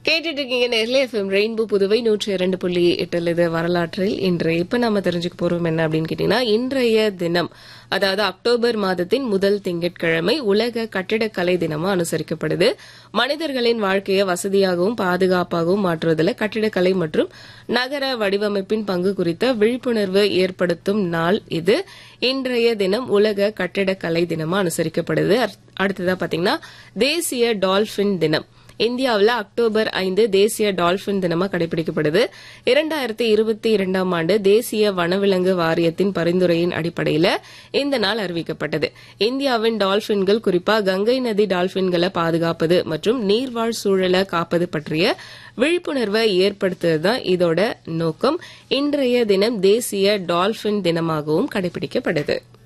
கேட்டுட்டு இருக்கீங்க நேர்ல எஃப்எம் ரெயின்போ புதுவை நூற்றி இரண்டு புள்ளி எட்டுல இது வரலாற்றில் இன்று இப்ப நம்ம தெரிஞ்சுக்க போறோம் என்ன அப்படின்னு கேட்டீங்கன்னா இன்றைய தினம் அதாவது அக்டோபர் மாதத்தின் முதல் திங்கட்கிழமை உலக கட்டிடக்கலை தினமா அனுசரிக்கப்படுது மனிதர்களின் வாழ்க்கையை வசதியாகவும் பாதுகாப்பாகவும் மாற்றுவதில் கட்டிடக்கலை மற்றும் நகர வடிவமைப்பின் பங்கு குறித்த விழிப்புணர்வு ஏற்படுத்தும் நாள் இது இன்றைய தினம் உலக கட்டிடக்கலை தினமா அனுசரிக்கப்படுது அடுத்ததா பாத்தீங்கன்னா தேசிய டால்பின் தினம் இந்தியாவில் அக்டோபர் ஐந்து தேசிய டால்பின் தினமா கடைபிடிக்கப்படுது இரண்டாயிரத்தி இருபத்தி இரண்டாம் ஆண்டு தேசிய வனவிலங்கு வாரியத்தின் பரிந்துரையின் அடிப்படையில் இந்த நாள் அறிவிக்கப்பட்டது இந்தியாவின் டால்பின்கள் குறிப்பா கங்கை நதி டால்பின்களை பாதுகாப்பது மற்றும் நீர்வாழ் சூழலை காப்பது பற்றிய விழிப்புணர்வை ஏற்படுத்துவது தான் இதோட நோக்கம் இன்றைய தினம் தேசிய டால்பின் தினமாகவும் கடைபிடிக்கப்படுது